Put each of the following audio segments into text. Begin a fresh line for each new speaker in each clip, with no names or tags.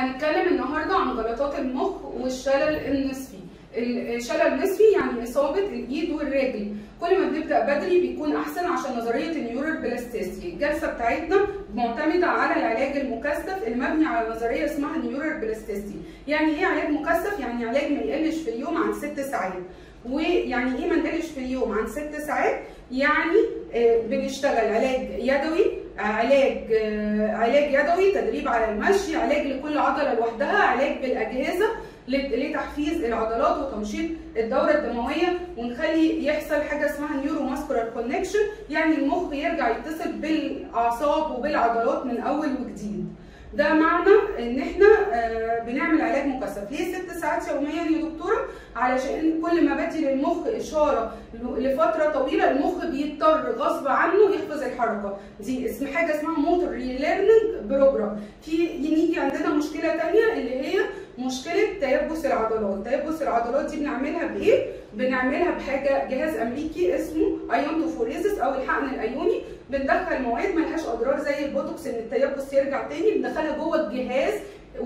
هنتكلم النهارده عن جلطات المخ والشلل النصفي الشلل النصفي يعني اصابه الايد والرجل كل ما بنبدا بدري بيكون احسن عشان نظريه النيورال بلاستيسيتي الجلسه بتاعتنا معتمده على العلاج المكثف المبني على نظريه اسمها نيورال بلاستيسيتي يعني ايه علاج مكثف يعني علاج ما يقلش في اليوم عن ست ساعات ويعني ايه ما نقلش في اليوم عن ست ساعات يعني آه بنشتغل علاج يدوي علاج آه علاج يدوي تدريب على المشي علاج لكل عضله لوحدها علاج بالاجهزه لتحفيز العضلات وتنشيط الدوره الدمويه ونخلي يحصل حاجه اسمها نيورو ماسكولار كونكشن يعني المخ يرجع يتصل بالاعصاب وبالعضلات من اول وجديد ده معنى ان احنا بنعمل علاج مكثف ليه ست ساعات يوميا يا دكتوره علشان كل ما بدي للمخ اشاره لفتره طويله المخ بيضطر غصب عنه يحفظ الحركه دي اسم حاجه اسمها موتور ريليرنينج بروجرام في نيجي عندنا مشكله ثانيه اللي هي مشكله تيبس العضلات تيبس العضلات دي بنعملها بايه بنعملها بحاجه جهاز امريكي اسمه ايونتوفوريزس او الحقن الايوني بندخل مواد ملهاش اضرار زي البوتوكس ان التيبس يرجع تاني بندخلها جوه الجهاز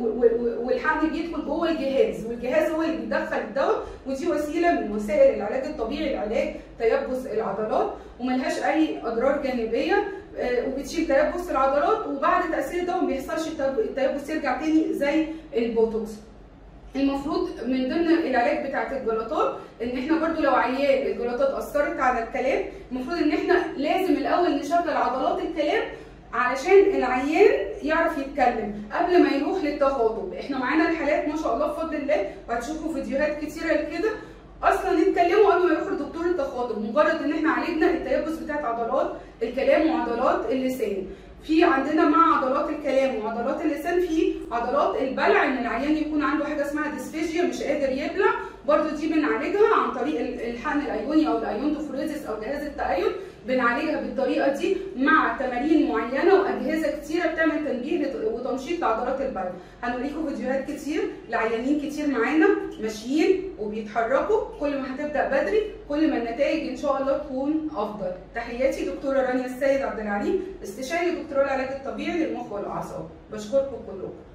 والحقن بيدخل جوه الجهاز والجهاز هو اللي بيدخل الدواء ودي وسيله من وسائل العلاج الطبيعي لعلاج تيبس العضلات وملهاش اي اضرار جانبيه وبتشيل تيبس العضلات وبعد تاثير الدواء ما بيحصلش التيبس يرجع تاني زي البوتوكس المفروض من ضمن العلاج بتاعت الجلطات ان احنا برضو لو عيان الجلطات اثرت على الكلام المفروض ان احنا لازم الاول نشغل عضلات الكلام علشان العيان يعرف يتكلم قبل ما يروح للتخاطب احنا معانا الحالات ما شاء الله بفضل الله وهتشوفوا فيديوهات كتيره كده اصلا يتكلموا قبل ما يروحوا لدكتور التخاطب مجرد ان احنا عالجنا التيبس بتاعت عضلات الكلام وعضلات اللسان في عندنا مع عضلات الكلام وعضلات اللسان في عضلات البلع ان العيان يكون عنده حاجه اسمها ديسفيجيا مش قادر يبلع برضو دي بنعالجها عن طريق الحقن الايوني او الايونتوفوريزس او جهاز التأيد بنعالجها بالطريقه دي مع تمارين معينه واجهزه كتيره بتعمل تنبيه وتنشيط لعضلات البلع هنوريكم فيديوهات كتير لعيانين كتير معانا ماشيين وبيتحركوا كل ما هتبدا بدري كل ما النتائج ان شاء الله تكون افضل تحياتي دكتوره رانيا السيد عبد العليم استشاري دكتوراه العلاج الطبيعي للمخ والاعصاب بشكركم كلكم